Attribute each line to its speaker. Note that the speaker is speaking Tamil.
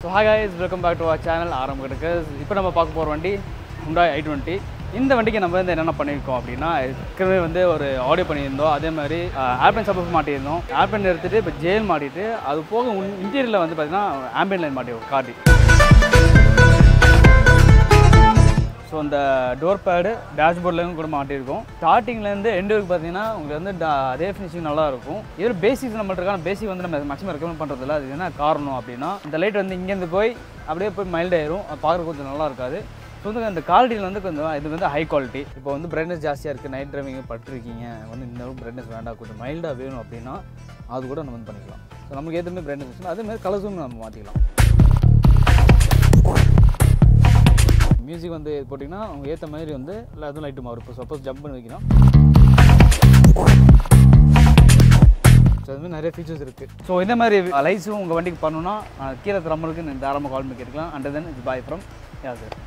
Speaker 1: so hi guys welcome back to our channel ஆரம்ப கிடக்கு இப்போ நம்ம பார்க்க போகிற வண்டி Hyundai ஐ டுவெண்ட்டி இந்த வண்டிக்கு நம்ம வந்து என்னென்ன பண்ணியிருக்கோம் அப்படின்னா ஏற்கனவே வந்து ஒரு ஆடியோ பண்ணியிருந்தோம் அதே மாதிரி ஆப்பன் சப்போஸ் மாட்டியிருந்தோம் ஆப்பன் எடுத்துகிட்டு இப்போ ஜெயில் மாட்டிட்டு அது போக இன்டீரியரில் வந்து பார்த்தீங்கன்னா ஆம்பியன் லைன் மாட்டியிருக்கோம் கார்டி ஸோ இந்த டோர் பேடு டேஷ்போர்ட்லேயும் கூட மாட்டியிருக்கும் ஸ்டார்டிங்லேருந்து எண்டு வரைக்கும் பார்த்தீங்கன்னா உங்களுக்கு வந்து da- அதே ஃபினிஷிங் நல்லா இருக்கும் இதில் பேசிக்ஸ் நம்மள்ட்ட இருக்கான பேசிக் வந்து நம்ம மேக்ஸிமம் ரெக்கமெண்ட் பண்ணுறதில்ல அது என்ன காரணம் அப்படின்னா இந்த லைட் வந்து இங்கேருந்து போய் அப்படியே போய் மைல்ட் ஆயிரும் அது பார்க்குறது கொஞ்சம் நல்லா இருக்காது ஸோ வந்து அந்த குவாலிட்டியில் வந்து கொஞ்சம் இது வந்து ஹை குவாலிட்டி இப்போ வந்து பிரைட்னஸ் ஜாஸ்தியாக இருக்குது நைட் டிரைவிங் பட்டிருக்கீங்க வந்து இந்த அளவுக்கு பிரைட்னஸ் வேண்டாம் கொஞ்சம் மைல்டாக வேணும் அப்படின்னா அது கூட நம்ம வந்து பண்ணிக்கலாம் ஸோ நமக்கு ஏற்ற மாதிரி பிரைட்னஸ் அதே மாதிரி கலர்ஸும் நம்ம மாற்றிக்கலாம் மியூசிக் வந்து போட்டிங்கன்னா அவங்க ஏற்ற மாதிரி வந்து இல்லை அதுவும் லைட்டு மாறும் இப்போ சப்போஸ் ஜம்ப் பண்ணி வைக்கணும் ஸோ அது மாதிரி நிறைய ஃபீச்சர்ஸ் இருக்குது ஸோ இந்த மாதிரி லைட்ஸும் உங்கள் வண்டிக்கு பண்ணணும்னா நான் கீழே நம்பருக்கு நீங்கள் தாராளமாக கால் பண்ணி கேட்கலாம் அண்ட் தென் இது பாய் ஃப்ரம் யாரு